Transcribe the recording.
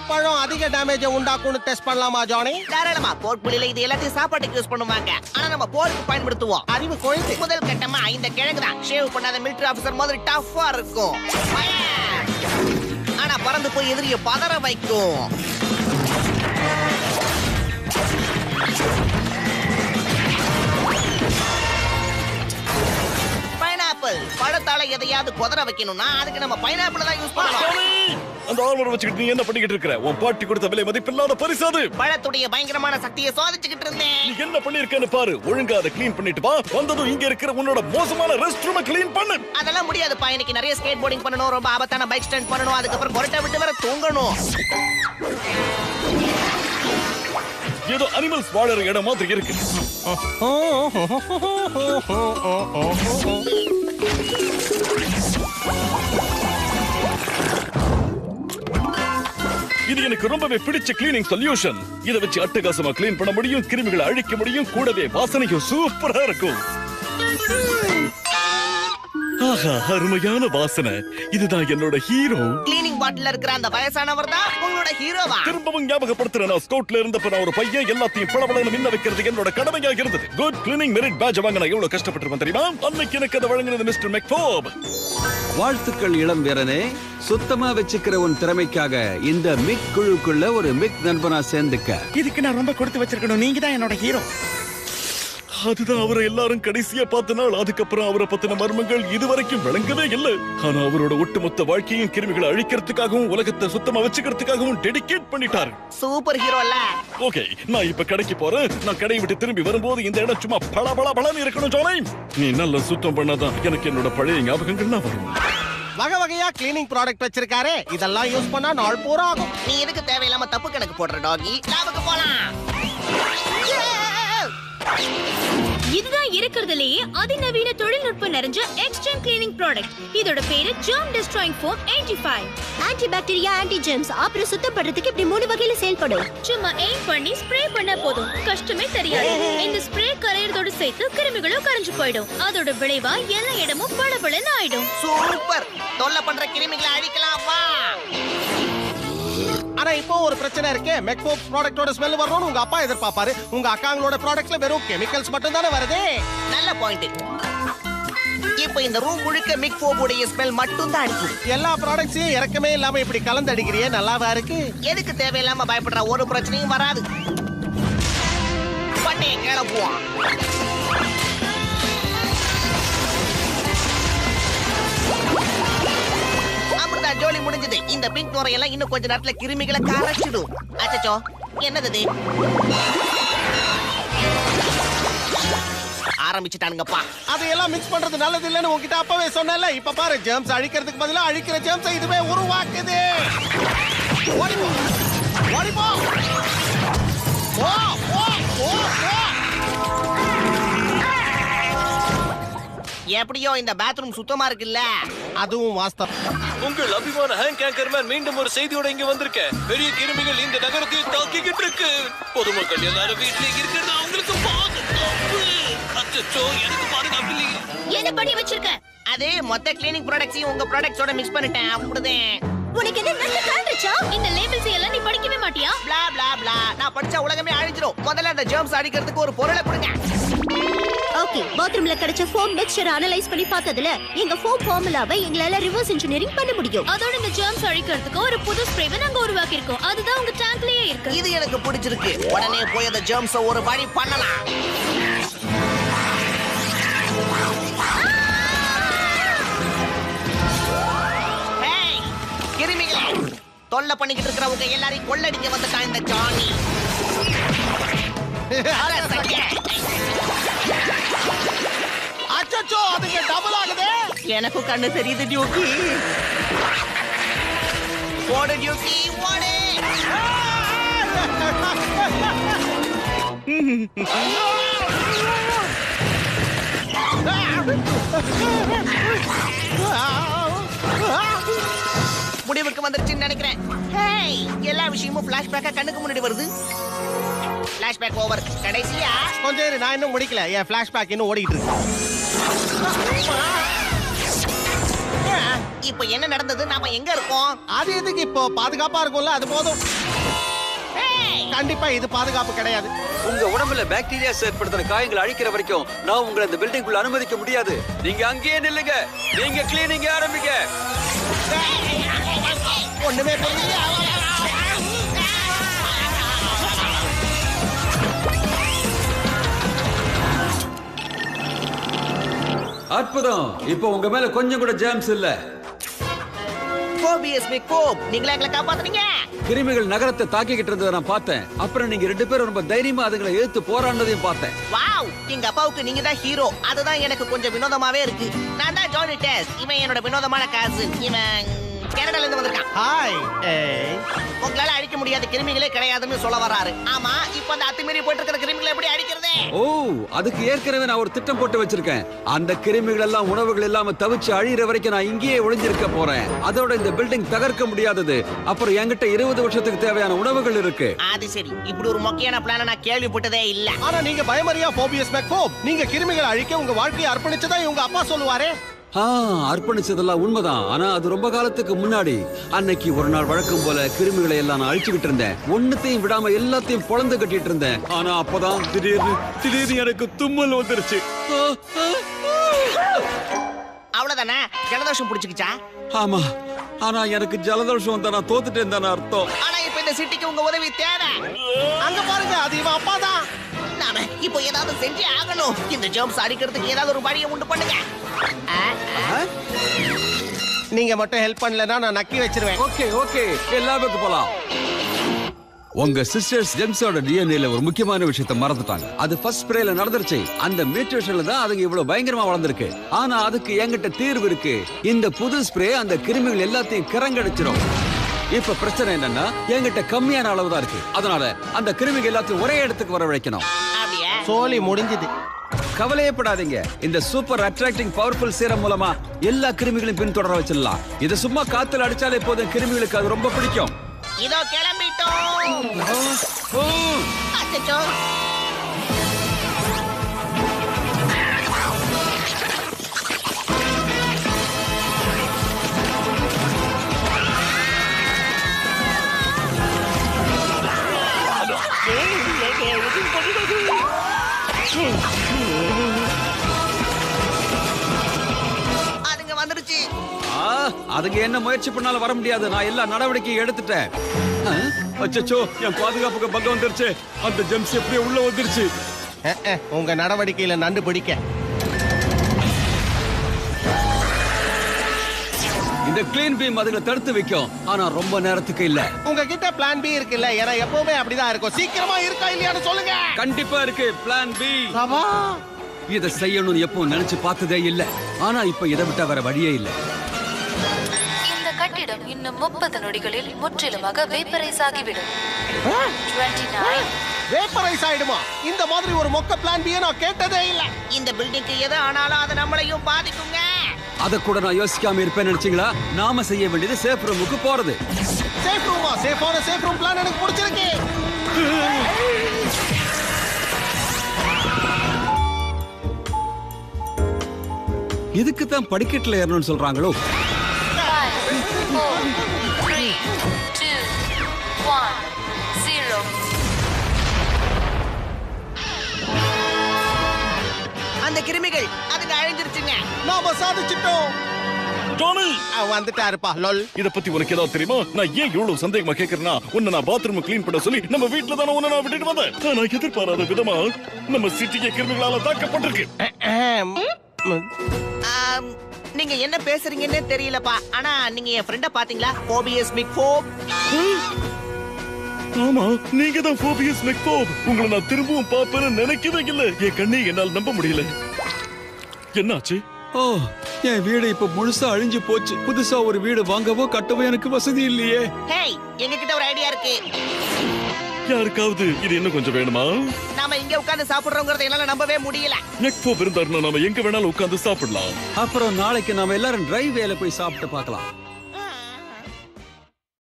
பழம் அதிக டேமேஜ உண்டாக்கும்னு டெஸ்ட் பண்ணலாமா ஜானி தாராளமா போர் புலியில இது எல்லாத்தையும் சாப்பாட்டுக்கு யூஸ் பண்ணுவாங்க ஆனா நம்ம போருக்கு பயன்படுத்துவோம் அறிவு கொழுந்து முதல் கட்டமா இந்த கிழங்கு தான் ஷேவ் பண்ணாத மிலிட்டரி ஆபீசர் மாதிரி டஃப்பா இருக்கும் Fire! ஆனா பறந்து போய் எதிரிய பதற வைக்கும் பைனாப்பிள் பழத்தால எதையாவது குதற வைக்கணும்னா அதுக்கு நம்ம பைனாப்பிள் தான் யூஸ் பண்ணணும் ஜானி அந்த ஆர்மர் வச்சுக்கிட்டு நீ என்ன பண்ணிக்கிட்டு இருக்கிற உன் பாட்டி கொடுத்த விலை மதிப்பில்லாத பரிசாது பழத்துடைய பயங்கரமான சக்தியை சோதிச்சுக்கிட்டு இருந்தேன் நீ என்ன பண்ணிருக்கேன்னு பாரு ஒழுங்கா அதை க்ளீன் பண்ணிட்டு வா வந்ததும் இங்க இருக்கிற உன்னோட மோசமான ரெஸ்ட் ரூமை க்ளீன் பண்ணு அதெல்லாம் முடியாதுப்பா எனக்கு நிறைய ஸ்கேட் போர்டிங் பண்ணணும் ரொம்ப ஆபத்தான பைக் ஸ்டாண்ட் பண்ணணும் அதுக்கப்புறம் கொரட்டை விட்டு வர தூங்கணும் ஏதோ அனிமல்ஸ் வாழற இடம் மாதிரி இருக்கு இது எனக்கு ரொம்பவே பிடிச்ச கிளீனிங் சொல்யூஷன் இத வச்சு அட்டகாசமா க்ளீன் பண்ண முடியும் கிருமிகளை அழிக்க முடியும் கூடவே வாசனையும் சூப்பரா இருக்கும் ஆஹா அருமையான வாசனை இதுதான் என்னோட ஹீரோ கிளீனிங் பாட்டில் இருக்கிற அந்த வயசானவர் தான் உங்களோட ஹீரோவா திரும்பவும் ஞாபகப்படுத்துறேன் நான் ஸ்கவுட்ல இருந்தப்ப நான் ஒரு பையன் எல்லாத்தையும் பளபளன்னு மின்ன வைக்கிறது என்னோட கடமையாக இருந்தது குட் கிளீனிங் மெரிட் பேட்ச் வாங்க நான் எவ்வளவு கஷ்டப்பட்டிருப்பேன் தெரியுமா அன்னைக்கு எனக்கு அதை வழங்கினது மிஸ்டர் மெக்ஃபோப் வாழ்த்துக்கள் இளம் வீரனே சுத்தமா வச்சுக்கிற உன் திறமைக்காக இந்த மிக் குழுக்குள்ள ஒரு மிக் நண்பனா சேர்ந்துக்க இதுக்கு நான் ரொம்ப கொடுத்து வச்சிருக்கணும் நீங்க தான் என்னோட ஹீரோ அதுதான் அவரை எல்லாரும் கடைசியா பார்த்த நாள் அதுக்கப்புறம் அவரை பத்தின மர்மங்கள் இதுவரைக்கும் விளங்கவே இல்லை ஆனா அவரோட ஒட்டுமொத்த வாழ்க்கையும் கிருமிகளை அழிக்கிறதுக்காகவும் உலகத்தை சுத்தமா வச்சுக்கிறதுக்காகவும் டெடிகேட் பண்ணிட்டாரு சூப்பர் ஹீரோல ஓகே நான் இப்ப கடைக்கு போறேன் நான் கடையை விட்டு திரும்பி வரும்போது இந்த இடம் சும்மா பள பள பளன்னு இருக்கணும் ஜோனை நீ நல்லா சுத்தம் பண்ணாதான் எனக்கு என்னோட பழைய ஞாபகங்கள்லாம் வரும் வகை வகையா கிளீனிங் ப்ராடக்ட் வச்சிருக்காரு இதெல்லாம் யூஸ் பண்ணா நாள் பூரா ஆகும் நீ எதுக்கு தேவையில்லாம தப்பு கணக்கு போடுற டாகி லாபுக்கு போலாம் இதுதான் இருக்கிறதுலயே அதிநவீன தொழில்நுட்பம் நிறைஞ்ச எக்ஸ்ட்ரீம் கிளீனிங் ப்ராடக்ட் இதோட பேரு germ destroying foam 85 anti bacteria anti germs அப்புறம் சுத்தம் பண்றதுக்கு இப்படி மூணு வகையில செயல்படும் சும்மா எய்ம் பண்ணி ஸ்ப்ரே பண்ணா போதும் கஷ்டமே தெரியாது இந்த ஸ்ப்ரே கரையறதோட சேர்த்து கிருமிகளும் கரைஞ்சு போயிடும் அதோட விளைவா எல்லா இடமும் பளபளன்னு ஆயிடும் சூப்பர் தொல்லை பண்ற கிருமிகளை அழிக்கலாம் வா ஆனா இப்போ ஒரு பிரச்சனை இருக்கு மெக்போப் ப்ராடக்ட்டோட ஸ்மெல் வரணும்னு உங்க அப்பா எதிர்பார்ப்பாரு உங்க அக்காங்களோட ப்ராடக்ட்ல வெறும் கெமிக்கல்ஸ் மட்டும் தானே வருது நல்ல பாயிண்ட் இப்போ இந்த ரூம் முழுக்க மிக் போபுடைய ஸ்மெல் மட்டும் தான் அடிக்கும் எல்லா ப்ராடக்ட்ஸையும் இறக்கமே இல்லாம இப்படி கலந்து அடிக்கிறியே நல்லாவா இருக்கு எதுக்கு தேவையில்லாம பயப்படுற ஒரு பிரச்சனையும் வராது பண்ணே கிளப்புவோம் அமிர்தா ஜோலி முடிஞ்சது இந்த பிங்க் நுரையெல்லாம் இன்னும் கொஞ்ச நேரத்துல கிருமிகளை கரைச்சிடும் அச்சச்சோ என்னது இது ஆரம்பிச்சுட்டானுங்கப்பா அதையெல்லாம் மிக்ஸ் பண்றது நல்லது இல்லைன்னு உங்ககிட்ட அப்பவே சொன்னேன்ல இப்ப பாரு ஜெர்ம்ஸ் அழிக்கிறதுக்கு பதிலா அழிக்கிற ஜெர்ம்ஸ் இதுவே உருவாக்குது ஓடிப்போ ஓடிப்போ போ, போ, போ, போ. எப்படியோ இந்த பாத்ரூம் சுத்தமா இருக்குல்ல அதுவும் வாஸ்தவம் உங்கள் அபிமான ஹேங்க் ஆங்கர்மேன் மீண்டும் ஒரு செய்தியோட இங்க வந்திருக்கேன் பெரிய கிருமிகள் இந்த நகரத்தை தாக்கிக்கிட்டு இருக்கு பொதுமக்கள் எல்லாரும் வீட்டுல இருக்கிறது அவங்களுக்கு பாதுகாப்பு அச்சச்சோ எனக்கு பாதுகாப்பு இல்லையே என்ன பண்ணி வச்சிருக்க அது மொத்த கிளீனிங் ப்ராடக்ட்ஸையும் உங்க ப்ராடக்ட்ஸோட மிக்ஸ் பண்ணிட்டேன் அப்படிதான் உனக்கு என்ன நல்ல காண்டுச்சா இந்த லேபிள்ஸ் எல்லாம் நீ படிக்கவே மாட்டியா blah blah blah நான் படிச்சா உலகமே அழிஞ்சிரும் முதல்ல அந்த ஜெர்ம்ஸ் அடிக்கிறதுக்கு ஒரு பொருளை கொடுங்க ஓகே பாத்ரூம்ல கிடைச்ச ஃபோம் மிக்சர் அனலைஸ் பண்ணி பார்த்ததுல எங்க ஃபோம் ஃபார்முலாவை எங்களால ரிவர்ஸ் இன்ஜினியரிங் பண்ண முடியும் அதோட இந்த ஜெர்ம்ஸ் அழிக்கிறதுக்கு ஒரு புது ஸ்ப்ரேவை நாங்க உருவாக்கி இருக்கோம் அதுதான் உங்க டேங்க்லயே இருக்கு இது எனக்கு பிடிச்சிருக்கு உடனே போய் அந்த ஜெர்ம்ஸ் ஒரு வழி பண்ணலாம் Hey, கிருமிகளே தொல்லை பண்ணிக்கிட்டு இருக்கிறவங்க எல்லாரையும் கொள்ளடிக்க வந்துட்டான் இந்த ஜானி அரசங்க. அச்சச்சோ அதுக்கு டபுள் ஆகுதே எனக்கும் கண்ணு தெரியுது டியூட்டி ஓடு டியூட்டி ஓடு முடிவுக்கு வந்துருச்சுன்னு நினைக்கிறேன் ஹேய் எல்லா விஷயமும் பிளாஷ்பேக்கா கண்ணுக்கு முன்னாடி வருது பிளாஷ்பேக் ஓவர் கடைசியா கொஞ்சம் இரு, நான் இன்னும் முடிக்கல என் பிளாஷ்பேக் இன்னும் ஓடிட்டு இருக்கு இப்போ என்ன நடந்தது நாம எங்க இருக்கோம் அது எதுக்கு இப்போ பாதுகாப்பா இருக்கும்ல அது போதும் கண்டிப்பா இது பாதுகாப்பு கிடையாது உங்க உடம்புல பாக்டீரியா ஏற்படுத்துற காயங்களை அழிக்கிற வரைக்கும் நான் உங்களை இந்த பில்டிங்குள்ள அனுமதிக்க முடியாது நீங்க அங்கேயே நில்லுங்க நீங்க கிளீனிங் ஆரம்பிங்க ஒண்ணுமே புரியல அற்புதம் இப்போ உங்க மேல கொஞ்சம் கூட ஜாம்ஸ் இல்ல கோபிஎஸ் மிக் கோப் நீங்களா எங்களை காப்பாத்துறீங்க கிருமிகள் நகரத்தை தாக்கிக்கிட்டு இருந்ததை நான் பார்த்தேன் அப்புறம் நீங்க ரெண்டு பேரும் ரொம்ப தைரியமா அதுங்களை எதிர்த்து போராடினதையும் பார்த்தேன் வாவ் எங்க அப்பாவுக்கு நீங்க தான் ஹீரோ அதுதான் எனக்கு கொஞ்சம் வினோதமாவே இருக்கு நான் தான் ஜானி டெஸ் இவன் என்னோட வினோதமான காசு இவன் கனடால இருந்து வந்திருக்கான் ஹாய் ஏய் உங்களால அழிக்க முடியாத கிருமிகளே கிடையாதுன்னு சொல்ல வராரு ஆமா இப்ப அந்த அத்துமீறி போயிட்டு இருக்கிற கிருமிகளை எப்படி அழிக்கிறது ஓ அதுக்கு ஏற்கனவே நான் ஒரு திட்டம் போட்டு வச்சிருக்கேன் அந்த கிருமிகள் எல்லாம் உணவுகள் இல்லாம தவிச்சு அழியிற வரைக்கும் நான் இங்கேயே ஒளிஞ்சிருக்க போறேன் அதோட இந்த பில்டிங் தகர்க்க முடியாதது அப்புறம் என்கிட்ட இருபது வருஷத்துக்கு தேவையான உணவுகள் இருக்கு அது சரி இப்படி ஒரு மொக்கையான பிளான நான் கேள்விப்பட்டதே இல்ல ஆனா நீங்க பயமறியா போபியஸ் மெக்கோப் நீங்க கிருமிகளை அழிக்க உங்க வாழ்க்கையை அர்ப்பணிச்சதா இவங்க அப்பா சொல்லுவாரே ஆ அர்ப்பணிச்சதெல்லாம் உண்மைதான் ஆனா அது ரொம்ப காலத்துக்கு முன்னாடி அன்னைக்கு ஒரு நாள் வழக்கம் போல கிருமிகளை எல்லாம் நான் அழிச்சுக்கிட்டு இருந்தேன் ஒண்ணுத்தையும் விடாம எல்லாத்தையும் பொழந்து கட்டிட்டு இருந்தேன் ஆனா அப்பதான் திடீர்னு திடீர்னு எனக்கு தும்மல் வந்துருச்சு ஆ, ஆ, ஆ. அவ்வளவுதானே ஜலதோஷம் பிடிச்சுக்கிச்சா ஆமா ஆனா எனக்கு ஜலதோஷம் வந்தா நான் தோத்துட்டேன் தானே அர்த்தம் ஆனா இப்ப இந்த சிட்டிக்கு உங்க உதவி தேவை அங்க பாருங்க அது இவன் அப்பா தான் நாம இப்போ ஏதாவது செஞ்சே ஆகணும் இந்த ஜம்ப்ஸ் அடிக்கிறதுக்கு ஏதாவது ஒரு வழியை உண்டு பண்ணுங்க ஆ, ஆ. நீங்க மட்டும் ஹெல்ப் பண்ணலன்னா நான் நக்கி வச்சிருவேன் ஓகே ஓகே எல்லாருக்கு போலாம் உங்க சிஸ்டர்ஸ் ஜெம்ஸோட டிஎன்ஏல ஒரு முக்கியமான விஷயத்தை மறந்துட்டாங்க அது ஃபர்ஸ்ட் ஸ்ப்ரேல நடந்துருச்சு அந்த மியூட்டேஷன்ல தான் அதுங்க இவ்வளவு பயங்கரமா வளர்ந்திருக்கு ஆனா அதுக்கு என்கிட்ட தீர்வு இருக்கு இந்த புது ஸ்ப்ரே அந்த கிருமிகள் எல்லாத்தையும் கிறங்கடிச்சிரும் இப்ப பிரச்சனை என்னன்னா என்கிட்ட கம்மியான அளவு தான் இருக்கு அதனால அந்த கிருமிகள் எல்லாத்தையும் ஒரே இடத்துக்கு வரவழைக்கணும் அப்படியா சோலி முடிஞ்சது கவலையப்படாதீங்க இந்த சூப்பர் அட்ராக்டிங் பவர்ஃபுல் சீரம் மூலமா எல்லா கிருமிகளையும் பின்தொடர வச்சிடலாம் இது சும்மா காத்துல அடிச்சாலே போதும் கிருமிகளுக்கு அது ரொம்ப பிடிக்கும் இதோ கிளம்பிட்டோம் அச்சச்சோ. அதுங்க வந்துருச்சு ஆ, அதுங்க என்ன முயற்சி பண்ணாலும் வர முடியாது நான் எல்லா நடவடிக்கையும் எடுத்துட்டேன் ஆ, அச்சச்சோ என் பாதுகாப்புக்கு பங்கம் வந்துருச்சு அந்த ஜெம்ஸ் எப்படியே உள்ள வந்துருச்சு அஹ், அஹ், உங்க நடவடிக்கையில நண்டு பிடிக்க இந்த கிளீன் பீம் அதுல தடுத்து வைக்கும் ஆனா ரொம்ப நேரத்துக்கு இல்ல உங்ககிட்ட பிளான் பி இருக்குல்ல ஏன்னா எப்பவுமே அப்படிதான் இருக்கும் சீக்கிரமா இருக்கா இல்லையான்னு சொல்லுங்க கண்டிப்பா இருக்கு பிளான் பி சபா இதை செய்யணும்னு எப்பவும் நினைச்சு பார்த்ததே இல்ல ஆனா இப்ப இதை விட்டா வேற வழியே இல்ல இந்த கட்டிடம் இன்னும் முப்பது நொடிகளில் முற்றிலுமாக வேப்பரைஸ் ஆகிவிடும் 29 வேப்பரைஸ் ஆயிடுமா இந்த மாதிரி ஒரு மொக்க பிளான் பியை நான் கேட்டதே இல்ல இந்த பில்டிங்க்கு எது ஆனாலும் அது நம்மளையும் பாதிக்குங்க அத கூட நான் யோசிக்காம இருப்பேன்னு நினைச்சீங்களா நாம செய்ய வேண்டியது சேஃப் ரூமுக்கு போறது சேஃப் ரூமா சேஃபான சேஃப் ரூம் பிளான் எனக்கு பிடிச்சிருக்கு இதுக்கு தான் படிக்கட்டுல ஏறணும்னு சொல்றாங்களோ Five, four, three, two, one, zero. அந்த கிருமிகள் அதுங்க அழிஞ்சிருச்சுங்க நாம சாதிச்சிட்டோம் ஜானி அவன் வந்துட்டாருப்பா லொல் இத பத்தி உனக்கு ஏதாவது தெரியுமா நான் ஏன் இவ்வளவு சந்தேகமா கேக்குறேன்னா உன்னை நான் பாத்ரூம் க்ளீன் பண்ண சொல்லி நம்ம வீட்ல தானே உன்னை நான் விட்டுட்டு வந்தேன் ஆனா எதிர்பாராத விதமா நம்ம சிட்டிக்கு கிருமிகளால தாக்கப்பட்டிருக்கு அஹ், ம். ஆம், நீங்க என்ன பேசுறீங்கன்னு தெரியலப்பா ஆனா நீங்க என் ஃப்ரெண்ட பாத்தீங்களா போபியஸ் மிக் போப் ஆமா நீங்க தான் போபியஸ் மெக்போப் உங்களை நான் திரும்பவும் பாப்பேன்னு நினைக்கவே இல்ல என் கண்ணை என்னால் நம்ப முடியல என்னாச்சு ஓ என் வீடு இப்ப முழுசா அழிஞ்சு போச்சு புதுசா ஒரு வீடு வாங்கவோ கட்டவோ எனக்கு வசதி இல்லையே ஹேய் எங்க கிட்ட ஒரு ஐடியா இருக்கு யாருக்காவது இது இன்னும் கொஞ்சம் வேணுமா நாம இங்க உட்கார்ந்து சாப்பிடுறோங்கிறத என்னால நம்பவே முடியல நெக்போப் இருந்தாருன்னா நாம எங்க வேணாலும் உட்கார்ந்து சாப்பிடலாம் அப்புறம் நாளைக்கு நாம எல்லாரும் டிரைவேல போய் சாப்பிட்டு பார்க்கலாம்